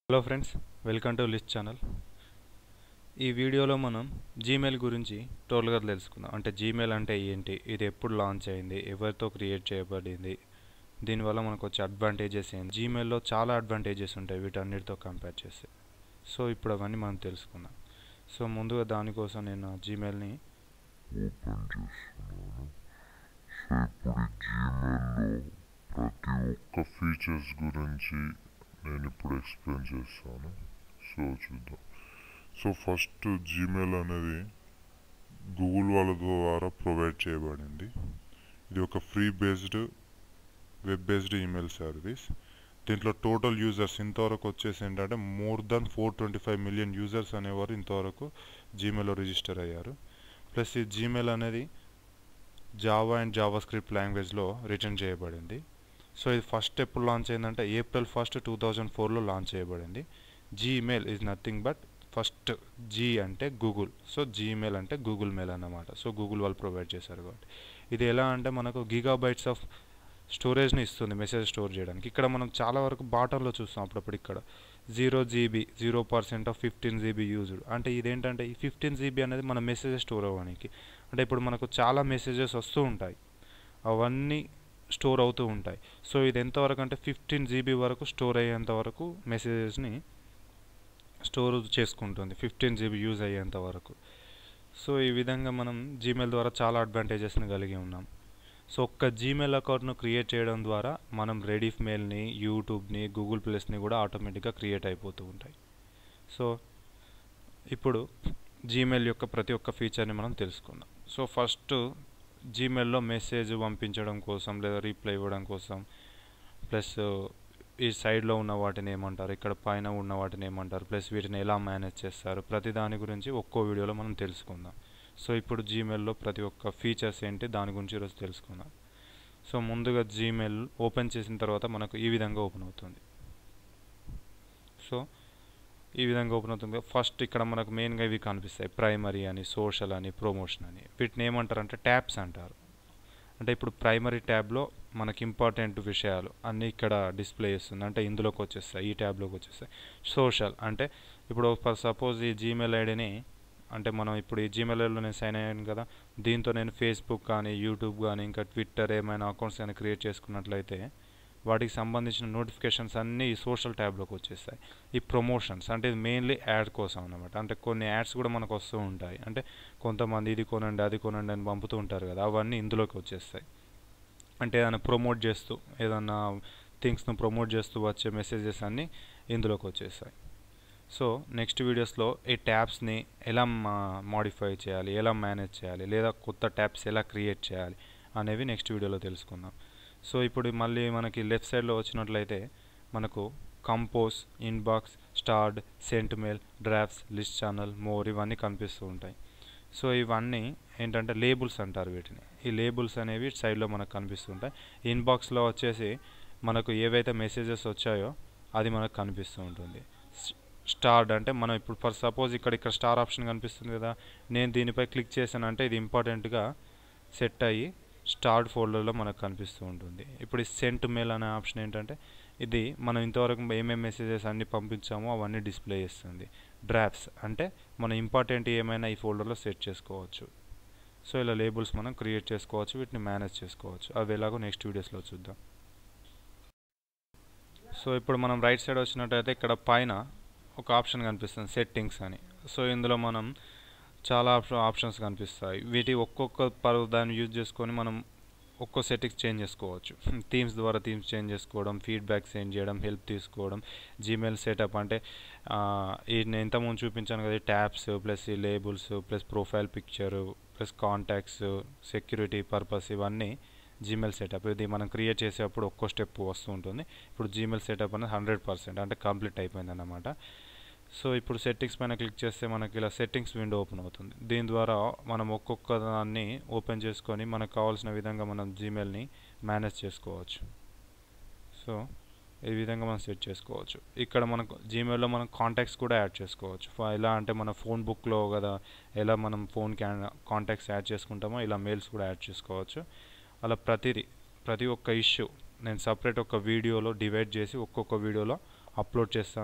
hello friends welcome to list channel ఈ వీడియోలో మనం జీమెయిల్ గురించి టోటల్గా తెలుసుకుందాం అంటే జీమెయిల్ అంటే ఏంటి ఇది ఎప్పుడు లాంచ్ అయింది ఎవరితో క్రియేట్ చేయబడింది దీనివల్ల మనకు వచ్చే అడ్వాంటేజెస్ ఏంటి జీమెయిల్లో చాలా అడ్వాంటేజెస్ ఉంటాయి వీటన్నిటితో కంపేర్ చేస్తే సో ఇప్పుడు అవన్నీ మనం తెలుసుకుందాం సో ముందుగా దానికోసం నేను జీమెయిల్ని ఓపెన్ చేస్తున్నాను సో ఇప్పుడు జీమెయిల్లో ప్రతి ఒక్క ఫీచర్స్ గురించి నేను ఇప్పుడు ఎక్స్ప్లెయిన్ చేస్తాను సో చూద్దాం సో ఫస్ట్ జీమెయిల్ అనేది గూగుల్ వాళ్ళ ద్వారా ప్రొవైడ్ చేయబడింది ఇది ఒక free based web based email service దీంట్లో టోటల్ యూజర్స్ ఇంతవరకు వచ్చేసి ఏంటంటే more than four twenty five million users అనేవారు ఇంతవరకు జీమెయిల్లో రిజిస్టర్ అయ్యారు ప్లస్ ఈ జీమెయిల్ అనేది జావా అండ్ జావా స్క్రిప్ట్ లాంగ్వేజ్లో రిటర్న్ చేయబడింది సో ఇది ఫస్ట్ ఎప్పుడు లాంచ్ అయిందంటే ఏప్రిల్ ఫస్ట్ టూ థౌజండ్ ఫోర్లో లాంచ్ చేయబడింది Gmail is nothing but first G అంటే గూగుల్ సో జీమెయిల్ అంటే గూగుల్ మెయిల్ అన్నమాట సో గూగుల్ వాళ్ళు ప్రొవైడ్ చేశారు కాబట్టి ఇది ఎలా అంటే మనకు గిగాబైట్స్ ఆఫ్ స్టోరేజ్ని ఇస్తుంది మెసేజ్ స్టోర్ చేయడానికి ఇక్కడ మనం చాలా వరకు బాటంలో చూస్తాం అప్పుడప్పుడు ఇక్కడ zero GB zero percent of fifteen GB used అంటే ఇదేంటంటే ఈ ఫిఫ్టీన్ జీబీ అనేది మన మెసేజెస్ స్టోర్ అవ్వడానికి అంటే ఇప్పుడు మనకు చాలా మెసేజెస్ వస్తూ ఉంటాయి అవన్నీ స్టోర్ అవుతూ ఉంటాయి సో ఇది ఎంతవరకు అంటే ఫిఫ్టీన్ జీబీ వరకు స్టోర్ అయ్యేంత వరకు మెసేజెస్ని స్టోర్ చేసుకుంటుంది ఫిఫ్టీన్ జీబీ యూజ్ అయ్యేంత వరకు సో ఈ విధంగా మనం జీమెయిల్ ద్వారా చాలా అడ్వాంటేజెస్ని కలిగి ఉన్నాం సో ఒక్క జీమెయిల్ అకౌంట్ను క్రియేట్ చేయడం ద్వారా మనం రెడీఫ్ మెయిల్ని యూట్యూబ్ని గూగుల్ ప్లస్ని కూడా ఆటోమేటిక్గా క్రియేట్ అయిపోతూ ఉంటాయి సో ఇప్పుడు జీమెయిల్ యొక్క ప్రతి ఒక్క ఫీచర్ని మనం తెలుసుకుందాం సో ఫస్ట్ జీమెయిల్లో మెసేజ్ పంపించడం కోసం లేదా రీప్లై ఇవ్వడం కోసం ప్లస్ ఈ సైడ్లో ఉన్న వాటిని ఏమంటారు ఇక్కడ పైన ఉన్న వాటిని ఏమంటారు ప్లస్ వీటిని ఎలా మేనేజ్ చేస్తారు ప్రతి దాని గురించి ఒక్కో వీడియోలో మనం తెలుసుకుందాం సో ఇప్పుడు జీమెయిల్లో ప్రతి ఒక్క ఫీచర్స్ ఏంటి దాని గురించి ఈరోజు తెలుసుకుందాం సో ముందుగా జీమెయిల్ ఓపెన్ చేసిన తర్వాత మనకు ఈ విధంగా ఓపెన్ అవుతుంది సో ఈ విధంగా ఓపెన్ అవుతుంది ఫస్ట్ ఇక్కడ మనకు మెయిన్గా ఇవి కనిపిస్తాయి ప్రైమరీ అని సోషల్ అని ప్రమోషన్ అని వీటిని ఏమంటారు అంటే ట్యాబ్స్ అంటారు అంటే ఇప్పుడు ప్రైమరీ ట్యాబ్లో మనకి ఇంపార్టెంట్ విషయాలు అన్నీ ఇక్కడ డిస్ప్లే చేస్తుంది అంటే ఇందులోకి వచ్చేస్తాయి ఈ ట్యాబ్లోకి వచ్చేస్తాయి సోషల్ అంటే ఇప్పుడు ఫర్ సపోజ్ ఈ జీమెయిల్ ఐడిని అంటే మనం ఇప్పుడు ఈ జీమెయిల్ ఐడిలో నేను సైన్ అయ్యాను కదా దీంతో నేను ఫేస్బుక్ కానీ యూట్యూబ్ కానీ ఇంకా ట్విట్టర్ ఏమైనా అకౌంట్స్ కానీ క్రియేట్ చేసుకున్నట్లయితే వాటికి సంబంధించిన నోటిఫికేషన్స్ అన్నీ ఈ సోషల్ ట్యాబ్లోకి వచ్చేస్తాయి ఈ ప్రమోషన్స్ అంటే ఇది మెయిన్లీ యాడ్ కోసం అనమాట అంటే కొన్ని యాడ్స్ కూడా మనకు వస్తూ ఉంటాయి అంటే కొంతమంది ఇది కొనండి అది కొనండి అని పంపుతూ ఉంటారు కదా అవన్నీ ఇందులోకి వచ్చేస్తాయి అంటే ఏదైనా ప్రమోట్ చేస్తూ ఏదన్నా థింగ్స్ను ప్రమోట్ చేస్తూ వచ్చే మెసేజెస్ అన్నీ ఇందులోకి వచ్చేస్తాయి సో నెక్స్ట్ వీడియోస్లో ఈ ట్యాబ్స్ని ఎలా మాడిఫై చేయాలి ఎలా మేనేజ్ చేయాలి లేదా కొత్త ట్యాబ్స్ ఎలా క్రియేట్ చేయాలి అనేవి నెక్స్ట్ వీడియోలో తెలుసుకుందాం సో ఇప్పుడు మళ్ళీ మనకి లెఫ్ట్ సైడ్లో వచ్చినట్లయితే మనకు compose inbox starred sent mail drafts list channel more ఇవన్నీ కనిపిస్తూ ఉంటాయి సో ఇవన్నీ ఏంటంటే లేబుల్స్ అంటారు వీటిని ఈ లేబుల్స్ అనేవి సైడ్లో మనకు కనిపిస్తుంటాయి ఇన్బాక్స్లో వచ్చేసి మనకు ఏవైతే మెసేజెస్ వచ్చాయో అది మనకు కనిపిస్తూ ఉంటుంది స్టార్డ్ అంటే మనం ఇప్పుడు ఫర్ సపోజ్ ఇక్కడ ఇక్కడ స్టార్ ఆప్షన్ కనిపిస్తుంది కదా నేను దీనిపై క్లిక్ చేశానంటే ఇది ఇంపార్టెంట్గా సెట్ అయ్యి స్టార్ట్ ఫోల్డర్లో మనకు కనిపిస్తూ ఉంటుంది ఇప్పుడు ఈ సెంట్ మెయిల్ అనే ఆప్షన్ ఏంటంటే ఇది మనం ఇంతవరకు ఏమేమి మెసేజెస్ అన్ని పంపించామో అవన్నీ డిస్ప్లే చేస్తుంది డ్రాఫ్ట్స్ అంటే మన ఇంపార్టెంట్ ఏమైనా ఈ ఫోల్డర్లో సెట్ చేసుకోవచ్చు సో ఇలా లేబుల్స్ మనం క్రియేట్ చేసుకోవచ్చు వీటిని మేనేజ్ చేసుకోవచ్చు అవి ఎలాగో నెక్స్ట్ వీడియోస్లో చూద్దాం సో ఇప్పుడు మనం రైట్ సైడ్ వచ్చినట్టయితే ఇక్కడ పైన ఒక ఆప్షన్ కనిపిస్తుంది సెట్టింగ్స్ అని సో ఇందులో మనం చాలా ఆప్షన్స్ కనిపిస్తాయి వీటి ఒక్కొక్క పర్ దాన్ని యూజ్ చేసుకొని మనం ఒక్కో సెట్టింగ్స్ చేంజ్ చేసుకోవచ్చు థీమ్స్ ద్వారా థీమ్స్ చేంజ్ చేసుకోవడం ఫీడ్బ్యాక్ సెండ్ చేయడం హెల్ప్ తీసుకోవడం జీమెయిల్ సెటప్ అంటే ఈ నేను ఇంతకుముందు చూపించాను కదా ట్యాబ్స్ ప్లస్ ఈ labels plus profile picture plus contacts security purpose ఇవన్నీ జీమెయిల్ సెటప్ ఇది మనం క్రియేట్ చేసేటప్పుడు ఒక్కో స్టెప్ వస్తూ ఉంటుంది ఇప్పుడు జీమెయిల్ సెటప్ అనేది హండ్రెడ్ పర్సెంట్ అంటే కంప్లీట్ అయిపోయింది అన్నమాట సో ఇప్పుడు సెట్టింగ్స్ పైన క్లిక్ చేస్తే మనకి ఇలా సెట్టింగ్స్ విండో ఓపెన్ అవుతుంది దీని ద్వారా మనం ఒక్కొక్క దాన్ని ఓపెన్ చేసుకొని మనకు కావాల్సిన విధంగా మనం జీమెయిల్ని మేనేజ్ చేసుకోవచ్చు సో ఈ విధంగా మనం సెట్ చేసుకోవచ్చు ఇక్కడ మనకు జీమెయిల్లో మనం కాంటాక్ట్స్ కూడా యాడ్ చేసుకోవచ్చు ఎలా అంటే మన ఫోన్ బుక్లో కదా ఎలా మనం ఫోన్ కాంటాక్ట్స్ యాడ్ చేసుకుంటామో ఇలా మెయిల్స్ కూడా యాడ్ చేసుకోవచ్చు అలా ప్రతిదీ ప్రతి ఒక్క ఇష్యూ నేను సపరేట్ ఒక వీడియోలో డివైడ్ చేసి ఒక్కొక్క వీడియోలో అప్లోడ్ చేస్తాను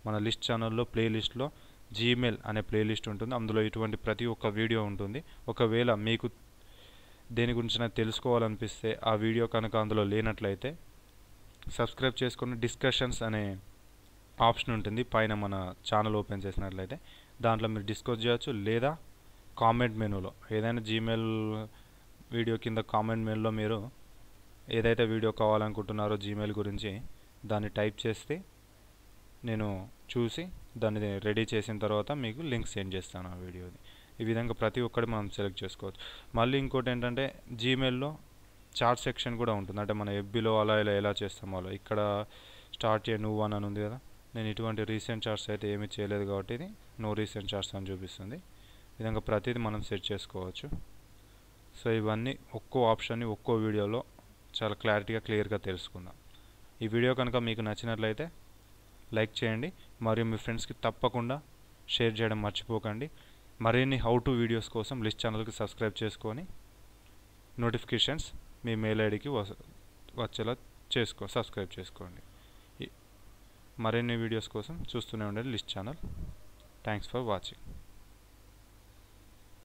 మన లిస్ట్ ఛానల్లో ప్లేలిస్ట్లో జీమెయిల్ అనే ప్లేలిస్ట్ ఉంటుంది అందులో ఇటువంటి ప్రతి ఒక్క వీడియో ఉంటుంది ఒకవేళ మీకు దేని గురించి నాకు తెలుసుకోవాలనిపిస్తే ఆ వీడియో కనుక అందులో లేనట్లయితే సబ్స్క్రైబ్ చేసుకుని డిస్కషన్స్ అనే ఆప్షన్ ఉంటుంది పైన మన ఛానల్ ఓపెన్ చేసినట్లయితే దాంట్లో మీరు డిస్కస్ చేయొచ్చు లేదా కామెంట్ మెనూలో ఏదైనా జీమెయిల్ వీడియో కింద కామెంట్ మెనూలో మీరు ఏదైతే వీడియో కావాలనుకుంటున్నారో జీమెయిల్ గురించి దాన్ని టైప్ చేస్తే నేను చూసి దాన్ని రెడీ చేసిన తర్వాత మీకు లింక్ సెండ్ చేస్తాను ఆ వీడియోది ఈ విధంగా ప్రతి ఒక్కటి మనం సెలెక్ట్ చేసుకోవచ్చు మళ్ళీ ఇంకోటి ఏంటంటే జీమెయిల్లో చార్ట్ సెక్షన్ కూడా ఉంటుంది అంటే మన ఎఫ్బీలో అలా ఇలా ఎలా చేస్తామో అలా ఇక్కడ స్టార్ట్ చేయ నువ్వు అని ఉంది కదా నేను ఇటువంటి రీసెంట్ చార్ట్స్ అయితే ఏమీ చేయలేదు కాబట్టి ఇది నో రీసెంట్ చార్ట్స్ అని చూపిస్తుంది ఈ విధంగా ప్రతిదీ మనం సెట్ చేసుకోవచ్చు సో ఇవన్నీ ఒక్కో ఆప్షన్ని ఒక్కో వీడియోలో చాలా క్లారిటీగా క్లియర్గా తెలుసుకుందాం ఈ వీడియో కనుక మీకు నచ్చినట్లయితే లైక్ చేయండి మరియు మీ ఫ్రెండ్స్కి తప్పకుండా షేర్ చేయడం మర్చిపోకండి మరిన్ని హౌ టు వీడియోస్ కోసం లిస్ట్ ఛానల్కి సబ్స్క్రైబ్ చేసుకొని నోటిఫికేషన్స్ మీ మెయిల్ ఐడికి వచ్చేలా చేసుకో సబ్స్క్రైబ్ చేసుకోండి ఈ- మరిన్ని వీడియోస్ కోసం చూస్తూనే ఉండండి list channel thanks for watching